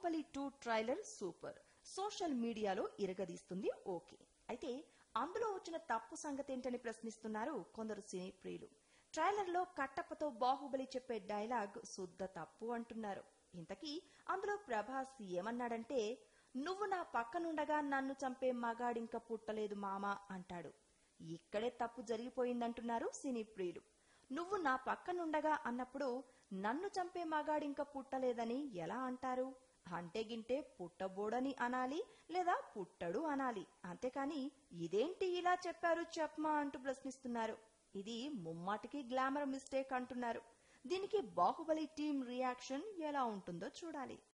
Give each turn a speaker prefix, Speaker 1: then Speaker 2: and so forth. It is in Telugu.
Speaker 1: Baahubali two trailer super social మీడియాలో ఇరగదీస్తుంది ఓకే అయితే అందులో వచ్చిన తప్పు సంగతేంటని ప్రశ్నిస్తున్నారు కొందరు సినీ ప్రియులు ట్రైలర్ లో కట్టప్పతో బాహుబలి చెప్పే డైలాగ్ శుద్ధ తప్పు అంటున్నారు ఇంతకీ అందులో ప్రభాస్ ఏమన్నాడంటే నువ్వు నా పక్కనుండగా నన్ను చంపే మగాడింక పుట్టలేదు మామా అంటాడు ఇక్కడే తప్పు జరిగిపోయిందంటున్నారు సినీ ప్రియులు నువ్వు నా పక్కనుండగా అన్నప్పుడు నన్ను చంపే మగాడింక పుట్టలేదని ఎలా అంటారు అంటే గింటే పుట్టబోడని అనాలి లేదా పుట్టడు అనాలి అంతేకాని ఇదేంటి ఇలా చెప్పారు చెప్పమా అంటూ ప్రశ్నిస్తున్నారు ఇది ముమ్మాటికి గ్లామర్ మిస్టేక్ అంటున్నారు దీనికి బాహుబలి టీం రియాక్షన్ ఎలా ఉంటుందో చూడాలి